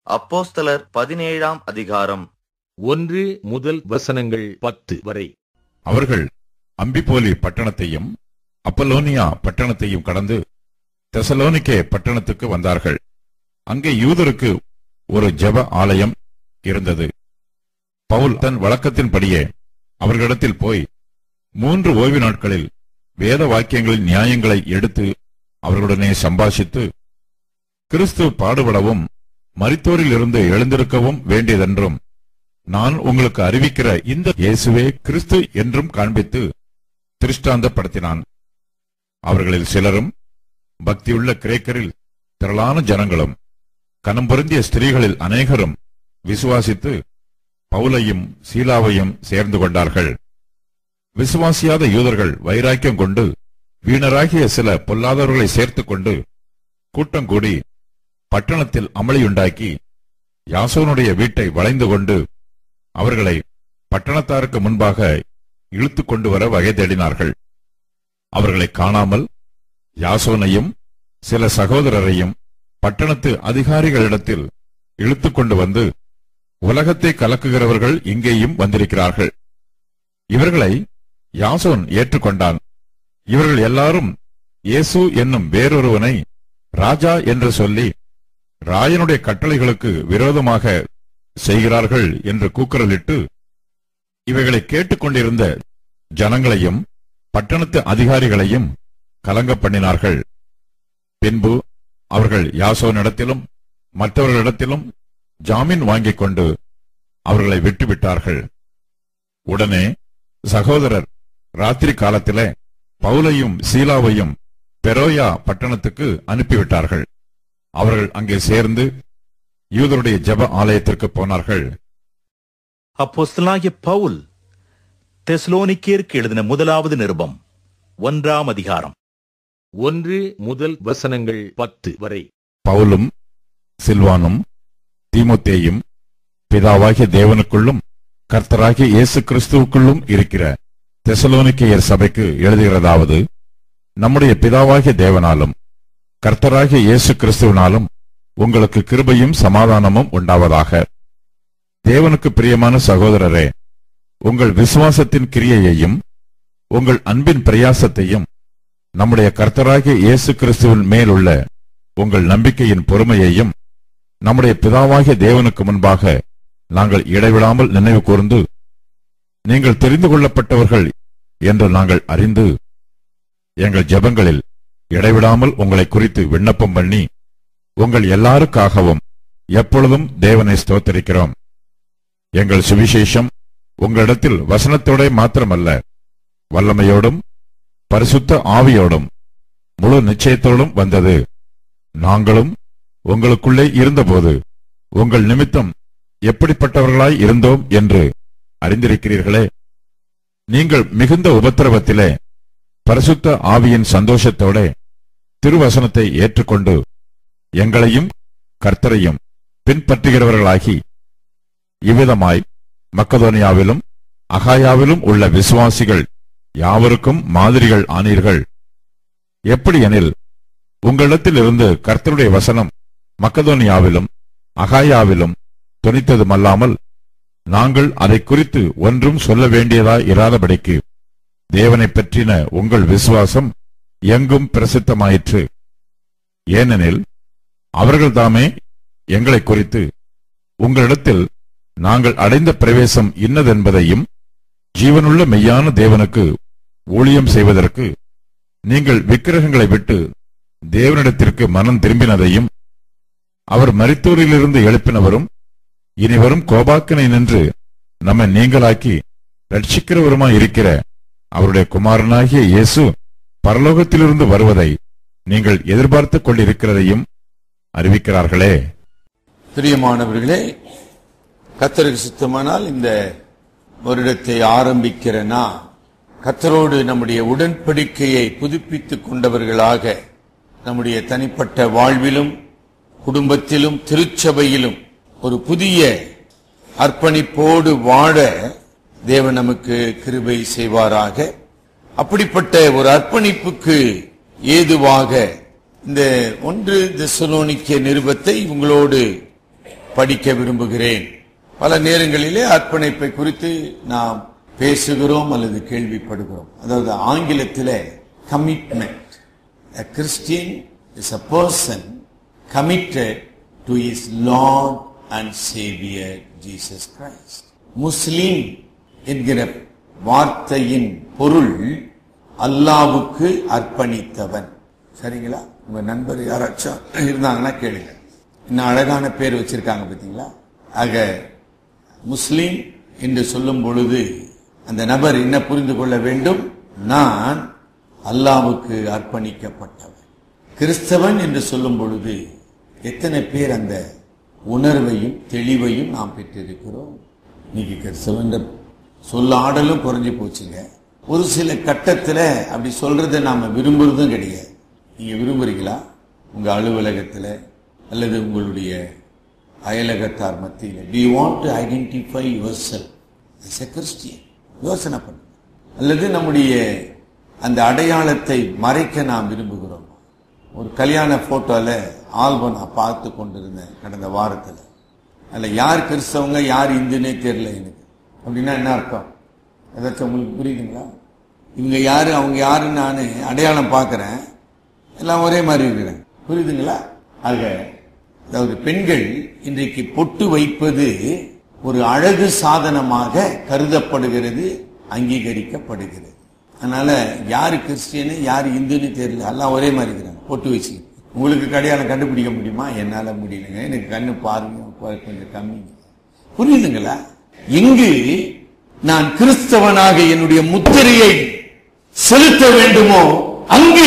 அப்போஸ்தலர் பதினேழாம் அதிகாரம் ஒன்று முதல் வசனங்கள் பத்து வரை அவர்கள் அம்பிபோலி பட்டணத்தையும் அப்பல்லோனியா பட்டணத்தையும் கடந்து தெசலோனிக்கே பட்டணத்துக்கு வந்தார்கள் அங்கே யூதருக்கு ஒரு ஜெப ஆலயம் இருந்தது பவுல் தன் வழக்கத்தின்படியே அவர்களிடத்தில் போய் மூன்று ஓய்வு நாட்களில் வேத வாக்கியங்களின் நியாயங்களை எடுத்து அவர்களுடனே சம்பாஷித்து கிறிஸ்து பாடுபடவும் மரித்தோரில் இருந்து எழுந்திருக்கவும் வேண்டியதென்றும் நான் உங்களுக்கு அறிவிக்கிற இந்த இயேசுவே கிறிஸ்து என்றும் காண்பித்து திருஷ்டாந்தப்படுத்தினான் அவர்களில் சிலரும் பக்தியுள்ள கிரேக்கரில் திரளான ஜனங்களும் கனம் பொருந்திய ஸ்திரீகளில் அநேகரும் விசுவாசித்து பவுலையும் சீலாவையும் சேர்ந்து கொண்டார்கள் விசுவாசியாத யூதர்கள் வைராக்கியம் கொண்டு வீணராகிய சில பொல்லாதவர்களை சேர்த்துக் கொண்டு கூட்டம் கூடி பட்டணத்தில் அமளியுண்டாக்கி யாசோனுடைய வீட்டை வளைந்து கொண்டு அவர்களை பட்டணத்தாருக்கு முன்பாக இழுத்துக் கொண்டு வர வகை தேடினார்கள் அவர்களை காணாமல் யாசோனையும் சில சகோதரரையும் பட்டணத்து அதிகாரிகளிடத்தில் இழுத்துக் கொண்டு வந்து உலகத்தை கலக்குகிறவர்கள் இங்கேயும் வந்திருக்கிறார்கள் இவர்களை யாசோன் ஏற்றுக்கொண்டான் இவர்கள் எல்லாரும் இயேசு என்னும் வேறொருவனை ராஜா என்று சொல்லி ராயனுடைய கட்டளைகளுக்கு விரோதமாக செய்கிறார்கள் என்று கூக்குரலிட்டு இவைகளை கேட்டுக்கொண்டிருந்த ஜனங்களையும் பட்டணத்து அதிகாரிகளையும் கலங்க பண்ணினார்கள் பின்பு அவர்கள் யாசோனிடத்திலும் மற்றவர்களிடத்திலும் ஜாமீன் வாங்கிக் கொண்டு அவர்களை விட்டுவிட்டார்கள் உடனே சகோதரர் ராத்திரி காலத்திலே பவுலையும் சீலாவையும் பெரோயா பட்டணத்துக்கு அனுப்பிவிட்டார்கள் அவர்கள் அங்கே சேர்ந்து யூதருடைய ஜெப ஆலயத்திற்கு போனார்கள் அப்போஸ்தலனாகிய பவுல் தெஸ்லோனிக்கேருக்கு எழுதின முதலாவது நிருபம் ஒன்றாம் அதிகாரம் ஒன்று முதல் வசனங்கள் பத்து வரை பவுலும் சில்வானும் தீமோத்தேயும் பிதாவாகிய தேவனுக்குள்ளும் கர்த்தராகிய இயேசு கிறிஸ்துவுக்குள்ளும் இருக்கிற தெசலோனிக்கேயர் சபைக்கு எழுதுகிறதாவது நம்முடைய பிதாவாகிய தேவனாலும் கர்த்தராகிய இயேசு கிறிஸ்துவினாலும் உங்களுக்கு கிருபையும் சமாதானமும் உண்டாவதாக தேவனுக்கு பிரியமான சகோதரரே உங்கள் விசுவாசத்தின் கிரியையையும் உங்கள் அன்பின் பிரயாசத்தையும் நம்முடைய கர்த்தராகிய இயேசு கிறிஸ்துவின் மேலுள்ள உங்கள் நம்பிக்கையின் பொறுமையையும் நம்முடைய பிதாவாகிய தேவனுக்கு முன்பாக நாங்கள் இடைவிடாமல் நினைவு கூர்ந்து நீங்கள் தெரிந்து கொள்ளப்பட்டவர்கள் என்று நாங்கள் அறிந்து எங்கள் ஜெபங்களில் இடைவிடாமல் உங்களை குறித்து விண்ணப்பம் பண்ணி உங்கள் எல்லாருக்காகவும் எப்பொழுதும் தேவனை ஸ்தோத்தரிக்கிறோம் எங்கள் சுவிசேஷம் உங்களிடத்தில் வசனத்தோட மாத்திரமல்ல வல்லமையோடும் பரிசுத்த ஆவியோடும் முழு நிச்சயத்தோடும் வந்தது நாங்களும் உங்களுக்குள்ளே இருந்தபோது உங்கள் நிமித்தம் எப்படிப்பட்டவர்களாய் இருந்தோம் என்று அறிந்திருக்கிறீர்களே நீங்கள் மிகுந்த உபத்திரவத்திலே பரிசுத்த ஆவியின் சந்தோஷத்தோட திருவசனத்தை ஏற்றுக்கொண்டு எங்களையும் கர்த்தரையும் பின்பற்றுகிறவர்களாகி இவ்விதமாய் மக்கதோனியாவிலும் அகாயாவிலும் உள்ள விசுவாசிகள் யாவருக்கும் மாதிரிகள் ஆனீர்கள் எப்படியெனில் உங்களிடத்திலிருந்து கர்த்தருடைய வசனம் மக்கதோனியாவிலும் அகாயாவிலும் துணித்ததுமல்லாமல் நாங்கள் அதை குறித்து ஒன்றும் சொல்ல வேண்டியதாய் இராதபடிக்கு தேவனைப் பற்றின உங்கள் விசுவாசம் எங்கும் பிரசித்தமாயிற்று ஏனெனில் அவர்கள் தாமே எங்களை குறித்து உங்களிடத்தில் நாங்கள் அடைந்த பிரவேசம் இன்னதென்பதையும் ஜீவனுள்ள மெய்யான தேவனுக்கு ஊழியம் செய்வதற்கு நீங்கள் விக்கிரகங்களை விட்டு தேவனிடத்திற்கு மனம் திரும்பினதையும் அவர் மரித்தோரிலிருந்து எழுப்பினவரும் இனிவரும் கோபாக்கனை நின்று நம்மை நீங்களாக்கி ரட்சிக்கிறவருமாய் இருக்கிற அவருடைய குமாரனாகிய இயேசு பரலோகத்திலிருந்து வருவதை நீங்கள் எதிர்பார்த்துக் கொண்டிருக்கிறதையும் அறிவிக்கிறார்களே பிரியமானவர்களே கத்தருக்கு சுத்தமானால் இந்த வருடத்தை ஆரம்பிக்கிற நான் கத்தரோடு நம்முடைய உடன்படிக்கையை புதுப்பித்துக் கொண்டவர்களாக நம்முடைய தனிப்பட்ட வாழ்விலும் குடும்பத்திலும் திருச்சபையிலும் ஒரு புதிய அர்ப்பணிப்போடு வாழ தேவன் நமக்கு கிருபை செய்வாராக அப்படிப்பட்ட ஒரு அர்ப்பணிப்புக்கு ஏதுவாக இந்த ஒன்று தெசலோனிக்க நிருபத்தை உங்களோடு படிக்க விரும்புகிறேன் பல நேரங்களிலே அர்ப்பணிப்பை குறித்து நாம் பேசுகிறோம் அல்லது கேள்விப்படுகிறோம் அதாவது ஆங்கிலத்திலே commitment A Christian is a person committed to his Lord and Savior Jesus Christ. முஸ்லிம் என்கிற வார்த்தையின் பொருள் அல்லாவுக்கு அர்ப்பணித்தவன் சரிங்களா உங்க நண்பர் யாராச்சும் இருந்தாங்கன்னா கேளுங்க இன்னும் அழகான பேர் வச்சிருக்காங்க பார்த்தீங்களா ஆக முஸ்லிம் என்று சொல்லும் பொழுது அந்த நபர் என்ன புரிந்து கொள்ள வேண்டும் நான் அல்லாவுக்கு அர்ப்பணிக்கப்பட்டவன் கிறிஸ்தவன் என்று சொல்லும் பொழுது எத்தனை பேர் அந்த உணர்வையும் தெளிவையும் நாம் பெற்றிருக்கிறோம் இன்னைக்கு கிறிஸ்தவன் சொல்ல ஆடலும் குறைஞ்சு போச்சுங்க ஒரு சில கட்டத்துல அப்படி சொல்றதை நாம விரும்புறதும் கிடையாது நீங்க விரும்புறீங்களா உங்க அலுவலகத்துல அல்லது உங்களுடைய அயலகத்தார் மத்தியில் do you want to identify yourself as a Christian யோசனை பண்ணு அல்லது நம்முடைய அந்த அடையாளத்தை மறைக்க நாம் விரும்புகிறோம் ஒரு கல்யாண போட்டோல ஆல்பம் நான் பார்த்து கொண்டிருந்தேன் கடந்த வாரத்தில் அதில் யார் கிறிஸ்தவங்க யார் இந்துனே தெரியல எனக்கு அப்படின்னா என்ன அர்த்தம் ஏதாச்சும் உங்களுக்கு புரியுதுங்களா இவங்க யாரு அவங்க யாருன்னு நான் அடையாளம் பார்க்குறேன் எல்லாம் ஒரே மாதிரி இருக்கிறேன் புரியுதுங்களா ஆக அதாவது பெண்கள் இன்றைக்கு பொட்டு வைப்பது ஒரு அழகு சாதனமாக கருதப்படுகிறது அங்கீகரிக்கப்படுகிறது அதனால யாரு கிறிஸ்டியனு யார் இந்துன்னு தெரியல எல்லாம் ஒரே மாதிரி இருக்கிறாங்க பொட்டு வச்சு உங்களுக்கு கடையாளம் கண்டுபிடிக்க முடியுமா என்னால முடியலங்க எனக்கு கண்ணு பாருங்க கொஞ்சம் கம்மிங்க புரியுதுங்களா எங்கு நான் கிறிஸ்தவனாக என்னுடைய முத்திரையை செலுத்த வேண்டுமோ அங்கு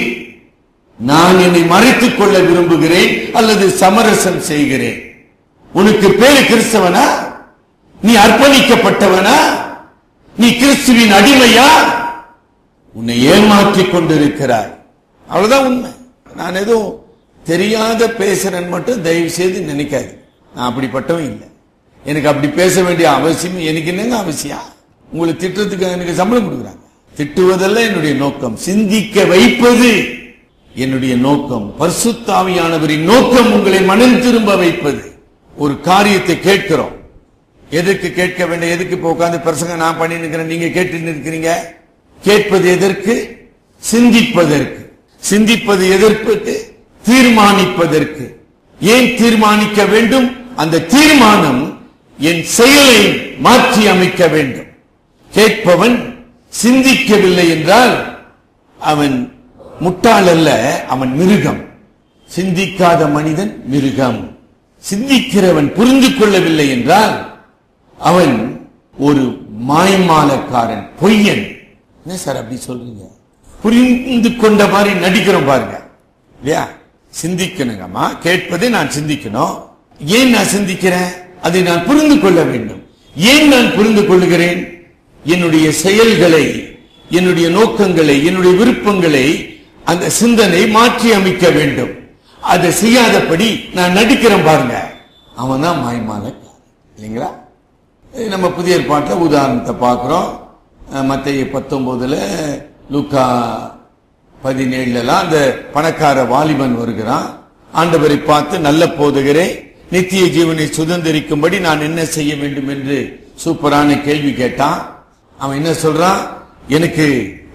நான் என்னை மறைத்துக் கொள்ள விரும்புகிறேன் அல்லது சமரசம் செய்கிறேன் உனக்கு பேரு கிறிஸ்தவனா நீ அர்ப்பணிக்கப்பட்டவனா நீ கிறிஸ்துவின் அடிமையா உன்னை ஏமாற்றிக் கொண்டிருக்கிறாய் அவ்வளவுதான் உண்மை நான் எதுவும் தெரியாத பேசுறேன்னு மட்டும் தயவு செய்து நினைக்காது நான் அப்படிப்பட்டவன் இல்லை எனக்கு அப்படி பேச வேண்டிய அவசியம் எனக்கு என்னங்க அவசியம் உங்களை திட்டுறதுக்கு எனக்கு சம்பளம் கொடுக்குறாங்க திட்டுவதல்ல என்னுடைய நோக்கம் சிந்திக்க வைப்பது என்னுடைய நோக்கம் பரிசுத்தாவியானவரின் நோக்கம் உங்களை மனம் திரும்ப வைப்பது ஒரு காரியத்தை கேட்கிறோம் எதற்கு கேட்க வேண்டிய எதுக்கு இப்ப உட்கார்ந்து பிரசங்க நான் பண்ணி நிற்கிறேன் நீங்க கேட்டு நிற்கிறீங்க கேட்பது எதற்கு சிந்திப்பதற்கு சிந்திப்பது எதற்கு தீர்மானிப்பதற்கு ஏன் தீர்மானிக்க வேண்டும் அந்த தீர்மானம் என் செயலை மாற்றி அமைக்க வேண்டும் கேட்பவன் சிந்திக்கவில்லை என்றால் அவன் முட்டாள் அல்ல அவன் மிருகம் சிந்திக்காத மனிதன் மிருகம் சிந்திக்கிறவன் புரிந்து கொள்ளவில்லை என்றால் அவன் ஒரு மாய்மாலக்காரன் பொய்யன் என்ன சார் அப்படி சொல்றீங்க புரிந்து கொண்ட மாதிரி நடிக்கிறோம் பாருங்க இல்லையா சிந்திக்கணுங்கம்மா கேட்பதை நான் சிந்திக்கணும் ஏன் நான் சிந்திக்கிறேன் அதை நான் புரிந்து கொள்ள வேண்டும் ஏன் நான் புரிந்து கொள்ளுகிறேன் என்னுடைய செயல்களை என்னுடைய நோக்கங்களை என்னுடைய விருப்பங்களை அந்த சிந்தனை மாற்றி அமைக்க வேண்டும் அதை செய்யாதபடி நான் நடிக்கிறேன் பாருங்க அவன் தான் மாய்மாலக்காரன் இல்லைங்களா இது நம்ம புதிய ஏற்பாட்டில் உதாரணத்தை பார்க்கிறோம் மத்திய பத்தொன்பதுல லூக்கா பதினேழுலாம் அந்த பணக்கார வாலிபன் வருகிறான் ஆண்டவரை பார்த்து நல்ல போதுகிறே நித்திய ஜீவனை சுதந்திரிக்கும்படி நான் என்ன செய்ய வேண்டும் என்று சூப்பரான கேள்வி கேட்டான் அவன் என்ன சொல்றான் எனக்கு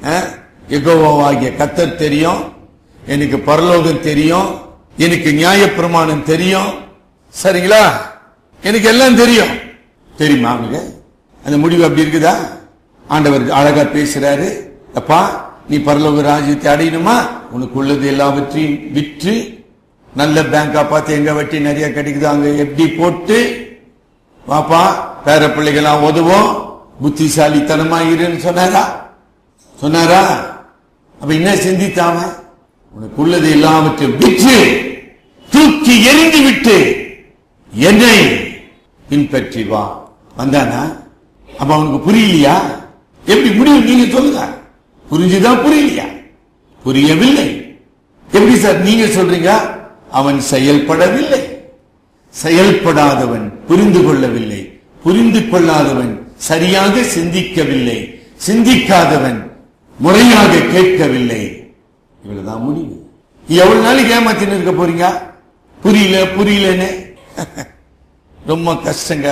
எகோவாகிய கத்தர் தெரியும் எனக்கு பரலோகம் தெரியும் எனக்கு நியாயப்பிரமாணம் தெரியும் சரிங்களா எனக்கு எல்லாம் தெரியும் தெரியுமா அவனுக்கு அந்த முடிவு அப்படி இருக்குதா ஆண்டவர் அழகா பேசுறாரு அப்பா நீ பரலோக ராஜ்யத்தை அடையணுமா உனக்கு உள்ளது எல்லாவற்றையும் விற்று நல்ல பேங்கா பார்த்து எங்க வட்டி நிறைய கிடைக்குது அங்க எப்படி போட்டு வாப்பா பேர பிள்ளைகளாம் உதவும் புத்திசாலித்தனமா இருன்னு சொன்னாரா சொன்னாரா அப்ப என்ன சிந்தித்தாம உனக்கு உள்ளது எல்லாவற்றையும் விற்று தூக்கி எரிந்து விட்டு என்னை பின்பற்றி வா வந்தானா அப்ப அவனுக்கு புரியலையா எப்படி முடியும் நீங்க சொல்லுங்க புரிஞ்சுதான் புரியலையா புரியவில்லை எப்படி சார் நீங்க சொல்றீங்க அவன் செயல்படவில்லை செயல்படாதவன் புரிந்து கொள்ளவில்லை புரிந்து கொள்ளாதவன் சரியாக சிந்திக்கவில்லை சிந்திக்காதவன் முறையாக கேட்கவில்லை இவ்வளவுதான் முடிவு எவ்வளவு நாளைக்கு ஏமாத்தின்னு இருக்க போறீங்க புரியல புரியலன்னு ரொம்ப கஷ்டங்க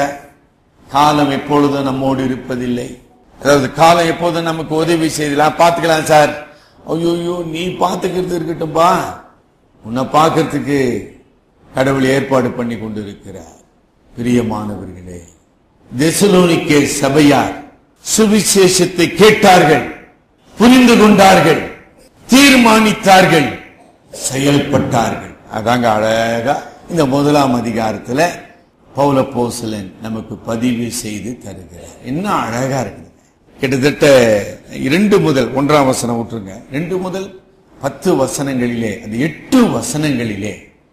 காலம் எப்பொழுதும் நம்மோடு இருப்பதில்லை அதாவது காலம் எப்போதும் நமக்கு உதவி செய்யலாம் பார்த்துக்கலாம் சார் ஐயோ நீ பார்த்துக்கிறது இருக்கட்டும்பா உன்னை பார்க்கறதுக்கு கடவுள் ஏற்பாடு பண்ணி கொண்டு இருக்கிறார் பிரியமானவர்களே தெசலோனிக்கே சபையார் சுவிசேஷத்தை கேட்டார்கள் புரிந்து கொண்டார்கள் தீர்மானித்தார்கள் செயல்பட்டார்கள் அதாங்க அழகா இந்த முதலாம் அதிகாரத்துல பௌல போசலன் நமக்கு பதிவு செய்து தருகிறார் என்ன அழகா இருக்குது கிட்டத்தட்ட இரண்டு முதல் ஒன்றாம் வசனம் விட்டுருங்க ரெண்டு முதல் பத்து வசனங்களிலே அந்த எட்டு வசனங்களிலே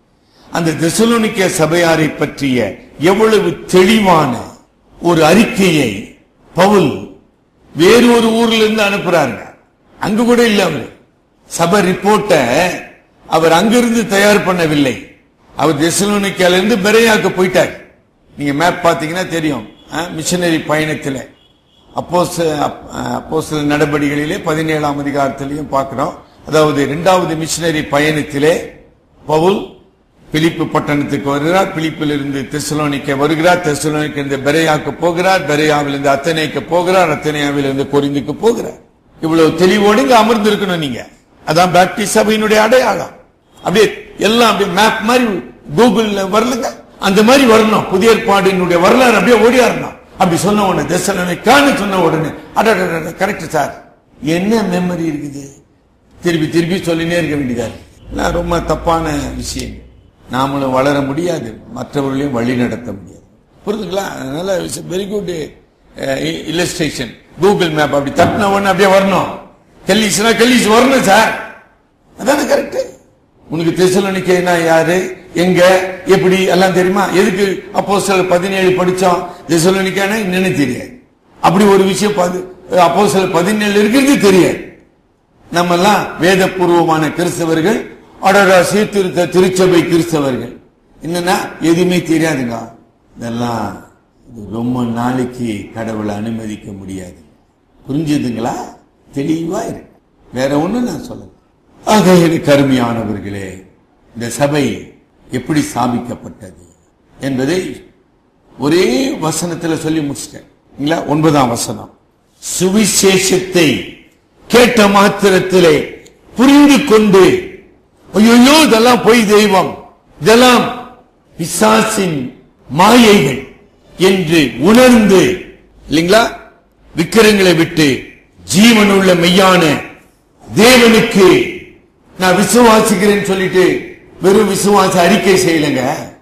அந்த தெசலோனிக்க சபையாரை பற்றிய எவ்வளவு தெளிவான ஒரு அறிக்கையை பவுல் வேறு ஒரு ஊர்ல இருந்து அனுப்புறாருங்க அங்க கூட இல்ல அவரு சபை ரிப்போர்ட்ட அவர் அங்கிருந்து தயார் பண்ணவில்லை அவர் தெசலோனிக்கால இருந்து பெரையாக்கு போயிட்டார் நீங்க மேப் பாத்தீங்கன்னா தெரியும் மிஷனரி பயணத்துல அப்போஸ் அப்போஸ்தல நடவடிக்கைகளிலே பதினேழாம் அதிகாரத்திலையும் பார்க்கிறோம் அதாவது இரண்டாவது மிஷனரி பயணத்திலே பவுல் பிலிப்பு பட்டணத்துக்கு வருகிறார் பிலிப்பிலிருந்து தெசலோனிக்க வருகிறார் தெசலோனிக்க இருந்து பெரையாக்கு போகிறார் பெரையாவிலிருந்து அத்தனைக்கு போகிறார் அத்தனையாவிலிருந்து கொரிந்துக்கு போகிறார் இவ்வளவு தெளிவோடு இங்க அமர்ந்து இருக்கணும் நீங்க அதான் பேப்டிஸ்ட் சபையினுடைய அடையாளம் அப்படியே எல்லாம் அப்படியே மேப் மாதிரி கூகுள்ல வரலங்க அந்த மாதிரி வரணும் புதிய ஏற்பாடினுடைய வரலாறு அப்படியே ஓடியாரணும் அப்படி சொன்ன உடனே தெசலோனிக்கான்னு சொன்ன உடனே அட கரெக்ட் சார் என்ன மெமரி இருக்குது திருப்பி திருப்பி சொல்லினே இருக்க வேண்டியதா இருக்கு எல்லாம் ரொம்ப தப்பான விஷயம் நாமளும் வளர முடியாது மற்றவர்களையும் வழி நடத்த முடியாது புரிதுங்களா அதனால very good illustration Google map அப்படி தட்டின உடனே அப்படியே வரணும் கெல்லிஸ்னா கெல்லிஸ் வரணும் சார் அதானே கரெக்ட் உனக்கு தெசலோனிக்கேனா யாரு எங்க எப்படி எல்லாம் தெரியுமா எதுக்கு அப்போ சில பதினேழு படிச்சோம் தெசலோனிக்கானா என்னன்னு தெரியாது அப்படி ஒரு விஷயம் அப்போ சில பதினேழு இருக்கிறது தெரியாது நம்ம எல்லாம் வேதபூர்வமான கிறிஸ்தவர்கள் அடடா சீர்திருத்த திருச்சபை கிறிஸ்தவர்கள் என்னன்னா எதுவுமே தெரியாதுங்க இதெல்லாம் இது ரொம்ப நாளைக்கு கடவுளை அனுமதிக்க முடியாது புரிஞ்சுதுங்களா தெளிவா இருக்கு வேற ஒண்ணு நான் சொல்ல ஆக எனக்கு அருமையானவர்களே இந்த சபை எப்படி ஸ்தாபிக்கப்பட்டது என்பதை ஒரே வசனத்துல சொல்லி முடிச்சிட்டேன் இல்ல ஒன்பதாம் வசனம் சுவிசேஷத்தை கேட்ட மாத்திரத்திலே புரிந்து கொண்டு ஐயோ இதெல்லாம் பொய் தெய்வம் இதெல்லாம் பிசாசின் மாயைகள் என்று உணர்ந்து இல்லைங்களா விக்கிரங்களை விட்டு ஜீவனுள்ள மெய்யான தேவனுக்கு நான் விசுவாசிக்கிறேன்னு சொல்லிட்டு வெறும் விசுவாச அறிக்கை செய்யலங்க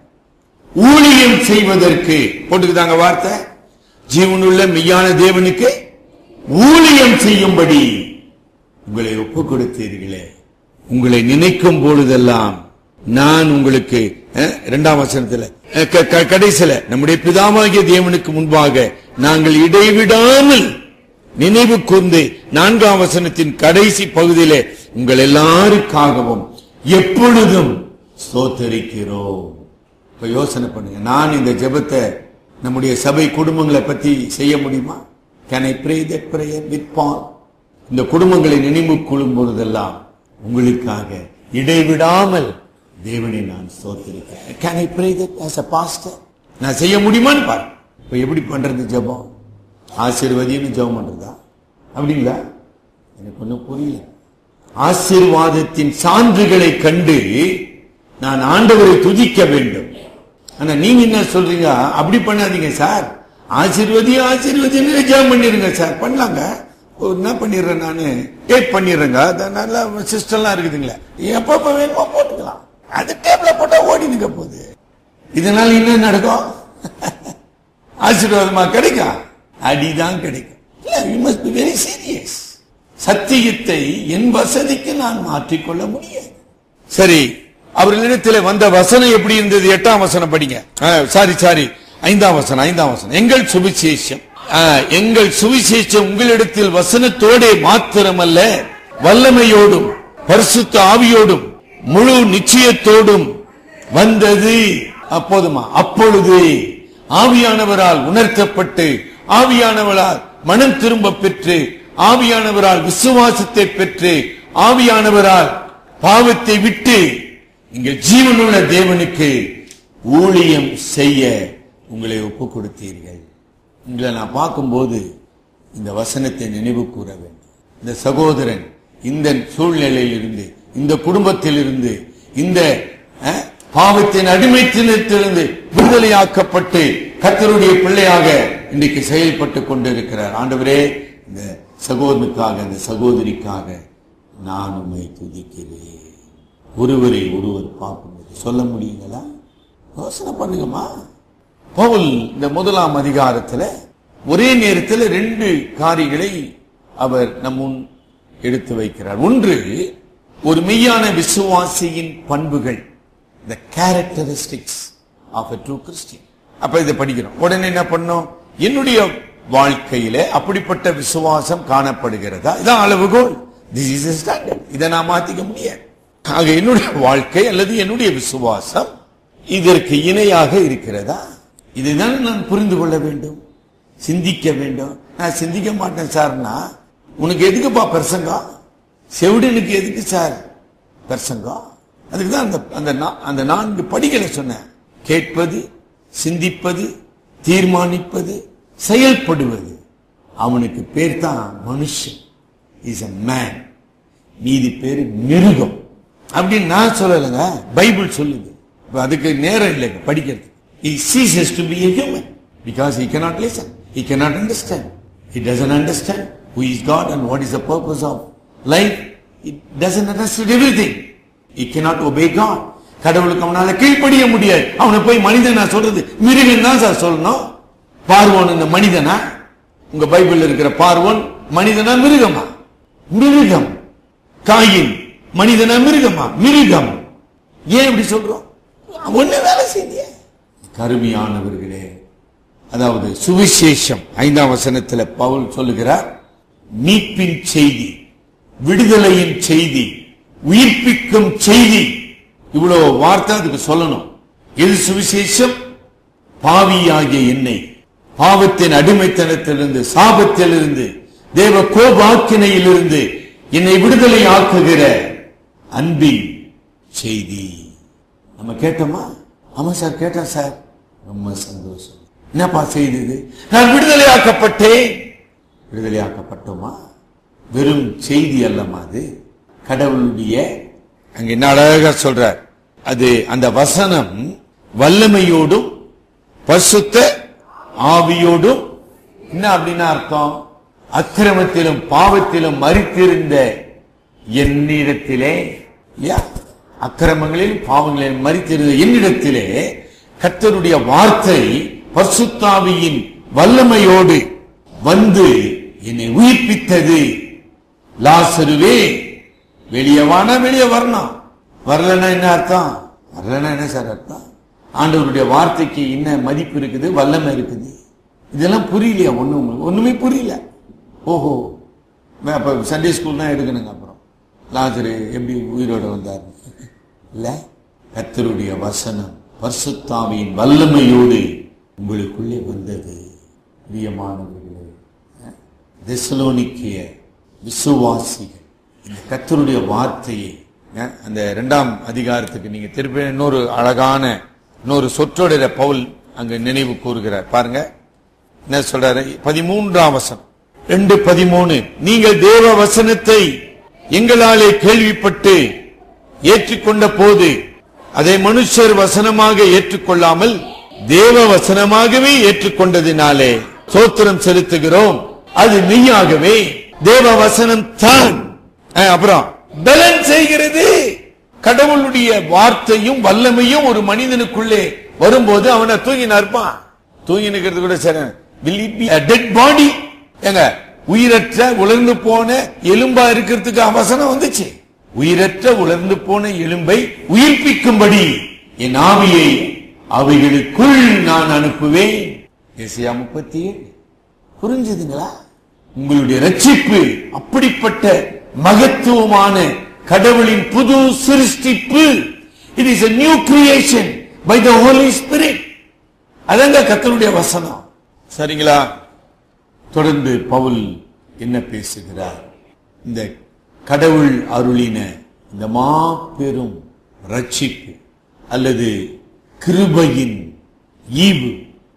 ஊழியம் செய்வதற்கு போட்டுக்குதாங்க வார்த்தை ஜீவனுள்ள மெய்யான தேவனுக்கு ஊழியம் செய்யும்படி உங்களை ஒப்புக் கொடுத்தீர்களே உங்களை நினைக்கும் பொழுதெல்லாம் நான் உங்களுக்கு அஹ், இரண்டாம் வசனத்துல அஹ், க- க- கடைசியில நம்முடைய பிதாவாகிய தேவனுக்கு முன்பாக நாங்கள் இடைவிடாமல் நினைவு கூர்ந்து நான்காம் வசனத்தின் கடைசி பகுதியிலே உங்கள் எல்லாருக்காகவும் எப்பொழுதும் ஸ்தோத்தரிக்கிறோம் இப்ப யோசனை பண்ணுங்க நான் இந்த ஜெபத்தை நம்முடைய சபை குடும்பங்களை பத்தி செய்ய முடியுமா can I pray that prayer with Paul இந்த குடும்பங்களை நினைவு கொள்ளும் பொழுதெல்லாம் உங்களுக்காக இடைவிடாமல் தேவனை நான் ஸ்தோத்திருக்கிறேன் can I pray that as a pastor நான் செய்ய முடியுமான்னு பாரு இப்ப எப்படி பண்றது ஜெபம் ஆசீர்வதின்னு ஜெபம் பண்றதா அப்படிங்களா எனக்கு ஒன்றும் புரியல ஆசீர்வாதத்தின் சான்றுகளை கண்டு நான் ஆண்டவரை துதிக்க வேண்டும் ஆனா நீங்க என்ன சொல்றீங்க அப்படி பண்ணாதீங்க சார் ஆசீர்வதி ஆசீர்வதின்னு ஜெபம் பண்ணிருங்க சார் பண்ணலாங்க ஒரு என்ன பண்ணிடுறேன் நானு டேப் பண்ணிடுறேங்க அது நல்ல சிஸ்டம்லாம் இருக்குதுங்களே எப்பப்ப வேணுமோ போட்டுக்கலாம் அது டேப்ல போட்டா ஓடினுங்க போகுது இதனால என்ன நடக்கும் ஆசீர்வாதமா கிடைக்கும் அடிதான் கிடைக்கும் you must be very serious சத்தியத்தை என் வசதிக்கு நான் மாற்றிக்கொள்ள முடியாது சரி அவர்களிடத்தில் வந்த வசனம் எப்படி இருந்தது எட்டாம் வசனம் படிங்க சாரி சாரி ஐந்தாம் வசனம் ஐந்தாம் வசனம் எங்கள் சுவிசேஷம் ஆ, எங்கள் சுவிசேஷம் உங்களிடத்தில் வசனத்தோடே மாத்திரமல்ல வல்லமையோடும் பரிசுத்த ஆவியோடும் முழு நிச்சயத்தோடும் வந்தது அப்போதுமா அப்பொழுது ஆவியானவரால் உணர்த்தப்பட்டு ஆவியானவரால் மனம் திரும்ப பெற்று ஆவியானவரால் விசுவாசத்தை பெற்று ஆவியானவரால் பாவத்தை விட்டு இங்க ஜீவனுள்ள தேவனுக்கு ஊழியம் செய்ய உங்களை ஒப்பு கொடுத்தீர்கள் உங்களை நான் பார்க்கும்போது இந்த வசனத்தை நினைவு கூற வேண்டும் இந்த சகோதரன் இந்த சூழ்நிலையில் இருந்து இந்த குடும்பத்தில் இருந்து இந்த அஹ், பாவத்தின் அடிமைத்தினத்திலிருந்து விடுதலையாக்கப்பட்டு கர்த்தருடைய பிள்ளையாக இன்றைக்கு செயல்பட்டு கொண்டிருக்கிறார் ஆண்டவரே இந்த சகோதரனுக்காக இந்த சகோதரிக்காக நான் உம்மை துதிக்கிறேன் ஒருவரை ஒருவர் பார்க்கும்போது சொல்ல முடியுங்களா யோசனை பண்ணுங்கம்மா பவுல் இந்த முதலாம் அதிகாரத்துல ஒரே நேரத்தில் ரெண்டு காரியங்களை அவர் நம் முன் எடுத்து வைக்கிறார் ஒன்று ஒரு மெய்யான விசுவாசியின் பண்புகள் the characteristics of a true Christian அப்ப இதை படிக்கிறோம் உடனே என்ன பண்ணோம் என்னுடைய வாழ்க்கையில அப்படிப்பட்ட விசுவாசம் காணப்படுகிறதா இதான் அளவுகோல் திஸ் இஸ் ஸ்டாண்டர்ட் இதை நான் மாத்திக்க முடியாது ஆக என்னுடைய வாழ்க்கை அல்லது என்னுடைய விசுவாசம் இதற்கு இணையாக இருக்கிறதா இதுதான் நான் புரிந்து கொள்ள வேண்டும் சிந்திக்க வேண்டும் நான் சிந்திக்க மாட்டேன் சார்னா உனக்கு எதுக்குப்பா பிரசங்கம் செவிடனுக்கு எதுக்கு சார் பிரசங்கம் அதுக்கு தான் அந்த அந்த நா- அந்த நான்கு படிகளை சொன்னேன் கேட்பது சிந்திப்பது தீர்மானிப்பது செயல்படுவது அவனுக்கு பேர் தான் மனுஷன் இஸ் a மேன் மீதி பேரு மிருகம் அப்படின்னு நான் சொல்லலைங்க பைபிள் சொல்லுது இப்ப அதுக்கு நேரம் இல்லைங்க படிக்கிறது he ceases to be a human because he cannot listen he cannot understand he doesn't understand who is god and what is the purpose of life he doesn't understand everything he cannot obey god கடவுளுக்கு அவனால கீழ்ப்படிய முடியாது அவனை போய் மனிதன் நான் சொல்றது மிருகம் தான் சார் சொல்லணும் பார்வோன் இந்த மனிதனா உங்க பைபிள்ல இருக்கிற பார்வோன் மனிதனா மிருகமா மிருகம் காயின் மனிதனா மிருகமா மிருகம் ஏன் இப்படி சொல்றோம் ஒண்ணு வேலை செய்ய கருமையானவர்களே அதாவது சுவிசேஷம் ஐந்தாம் வசனத்துல பவுல் சொல்லுகிறார் மீட்பின் செய்தி விடுதலையின் செய்தி உயிர்ப்பிக்கும் செய்தி இவ்வளவு வார்த்தை அதுக்கு சொல்லணும் எது சுவிசேஷம் பாவியாகிய என்னை பாவத்தின் அடிமைத்தனத்திலிருந்து சாபத்திலிருந்து தேவ கோபாக்கினையிலிருந்து என்னை விடுதலை ஆக்குகிற அன்பின் செய்தி நம்ம கேட்டோமா ஆமா சார் கேட்டோம் சார் ரொம்ப சந்தோஷம் என்னப்பா செய்தி இது நான் விடுதலையாக்கப்பட்டேன் விடுதலையாக்கப்பட்டோமா வெறும் செய்தி அல்லமா அது கடவுளுடைய அங்க என்ன அழகா சொல்றார் அது அந்த வசனம் வல்லமையோடும் பசுத்த ஆவியோடும் என்ன அப்படின்னா அர்த்தம் அக்கிரமத்திலும் பாவத்திலும் மறித்திருந்த என்னிடத்திலே இல்லையா அக்கிரமங்களிலும் பாவங்களிலும் மறித்திருந்த என்னிடத்திலே கர்த்தருடைய வார்த்தை பசுத்தாவியின் வல்லமையோடு வந்து என்னை உயிர்ப்பித்தது லாசருவே வெளியே வானா வெளியே வரணும் வரலன்னா என்ன அர்த்தம் வரலன்னா என்ன சார் அர்த்தம் ஆண்டவருடைய வார்த்தைக்கு என்ன மதிப்பு இருக்குது வல்லமை இருக்குது இதெல்லாம் புரியலையா ஒண்ணும் ஒண்ணுமே புரியல ஓஹோ மே- அப்ப சண்டே ஸ்கூல் தான் எடுக்கணுங்க அப்புறம் லாசரு எப்படி உயிரோட வந்தார் இல்ல கர்த்தருடைய வசனம் பரிசுத்தாவியின் வல்லமையோடு உங்களுக்குள்ளே வந்தது பிரியமானவர்களே தெசலோனிக்கிய விசுவாசிகள் இந்த கர்த்தருடைய வார்த்தையை அஹ், அந்த இரண்டாம் அதிகாரத்துக்கு நீங்க திருப்பி இன்னொரு அழகான இன்னொரு சொற்றொடர பவுல் அங்க நினைவு கூறுகிறார் பாருங்க என்ன சொல்றாரு பதிமூன்றாம் வசனம் ரெண்டு பதிமூணு நீங்கள் தேவ வசனத்தை எங்களாலே கேள்விப்பட்டு ஏற்றுக்கொண்ட போது அதை மனுஷர் வசனமாக ஏற்றுக்கொள்ளாமல் தேவ வசனமாகவே ஏற்றுக்கொண்டதினாலே சோத்திரம் செலுத்துகிறோம் அது மெய்யாகவே தேவ வசனம் தான் அப்புறம் பலன் செய்கிறது கடவுளுடைய வார்த்தையும் வல்லமையும் ஒரு மனிதனுக்குள்ளே வரும்போது அவனை தூங்கினா இருப்பான் தூங்கி நிக்கிறது கூட சரி will it be a dead body ஏங்க உயிரற்ற உலர்ந்து போன எலும்பா இருக்கிறதுக்கு அவசரம் வந்துச்சு உயிரற்ற உலர்ந்து போன எலும்பை உயிர்ப்பிக்கும்படி என் ஆவியை அவைகளுக்குள் நான் அனுப்புவேன் ஏசியா முப்பத்தி ஏழு புரிஞ்சுதுங்களா உங்களுடைய ரட்சிப்பு அப்படிப்பட்ட மகத்துவமான கடவுளின் புது சிருஷ்டிப்பு it is a new creation by the Holy Spirit அதங்க கத்தருடைய வசனம் சரிங்களா தொடர்ந்து பவுல் என்ன பேசுகிறார் இந்த கடவுள் அருளின இந்த மாபெரும் ரட்சிப்பு அல்லது கிருபையின் ஈவு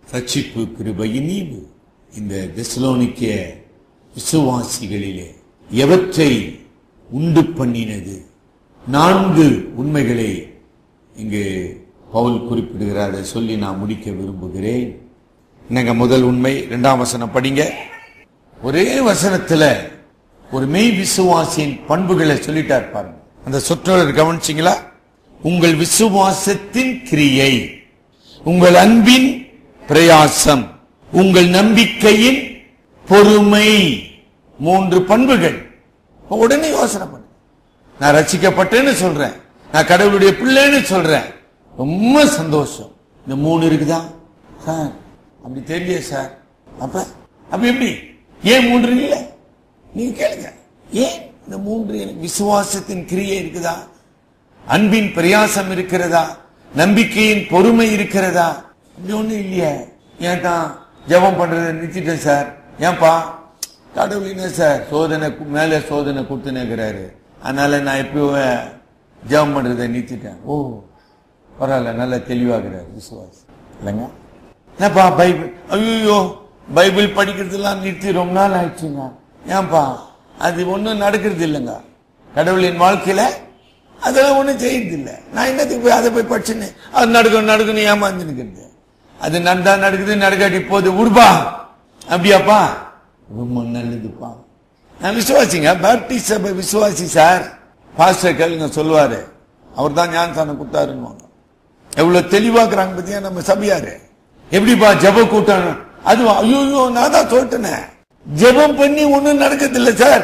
ரட்சிப்பு கிருபையின் ஈவு இந்த தெசலோனிக்கே விசுவாசிகளிலே எவற்றை உண்டு பண்ணினது நான்கு உண்மைகளை இங்கு பவுல் குறிப்பிடுகிறார் அதை சொல்லி நான் முடிக்க விரும்புகிறேன் என்னங்க முதல் உண்மை இரண்டாம் வசனம் படிங்க ஒரே வசனத்துல ஒரு மெய் விசுவாசியின் பண்புகளை சொல்லிட்டார் பாருங்க அந்த சொற்றொடர் கவனிச்சிங்களா உங்கள் விசுவாசத்தின் கிரியை உங்கள் அன்பின் பிரயாசம் உங்கள் நம்பிக்கையின் பொறுமை மூன்று பண்புகள் உடனே யோசனை பண்ணு நான் ரசிக்கப்பட்டேன்னு சொல்றேன் நான் கடவுளுடைய பிள்ளைன்னு சொல்றேன் ரொம்ப சந்தோஷம் இந்த மூணு இருக்குதா சார் அப்படி தெரியல சார் அப்ப அப்ப எப்படி ஏன் மூன்று இல்ல நீங்க கேளுங்க ஏன் இந்த மூன்று எனக்கு விசுவாசத்தின் கிரியை இருக்குதா அன்பின் பிரயாசம் இருக்கிறதா நம்பிக்கையின் பொறுமை இருக்கிறதா அப்படி ஒண்ணும் இல்லையே ஏன் தான் ஜெபம் பண்றதை நிறுத்திட்டேன் சார் ஏன்பா கடவுள் என்ன சார் சோதனை கு- மேல சோதனை கொடுத்துனுக்கிறாரு அதனால நான் எப்பயும் ஜெபம் பண்றதை நிறுத்திட்டேன் ஓ பரவாயில்ல நல்லா தெளிவாகிறாரு விசுவாசி இல்லைங்க என்னப்பா பைபிள் ஐயோ பைபிள் படிக்கிறதெல்லாம் நிறுத்தி ரொம்ப நாள் ஆயிடுச்சுங்க ஏன்பா அது ஒண்ணும் நடக்கிறது இல்லைங்க கடவுளின் வாழ்க்கையில அதெல்லாம் ஒண்ணும் செய்யறது இல்ல நான் என்னத்துக்கு போய் அதை போய் படிச்சுன்னு அது நடக்கும் நடக்கணும் ஏமாந்து நிக்கிறது அது நடந்தா நடக்குது நடக்காட்டி போகுது உடுப்பா அப்படியாப்பா ரொம்ப நல்லதுப்பா நான் விசுவாசிங்க பேப்டிஸ்ட் சபை விசுவாசி சார் பாஸ்டர் கேளுங்க சொல்லுவாரு அவர் தான் ஞானசானம் கொடுத்தாருன்னு எவ்வளவு தெளிவாக்குறாங்க பத்தியா நம்ம சபையாரு எப்படிப்பா ஜெப கூட்டம் அது ஐயோ நான் தான் சொல்லிட்டேனே ஜெபம் பண்ணி ஒண்ணும் நடக்கிறது இல்ல சார்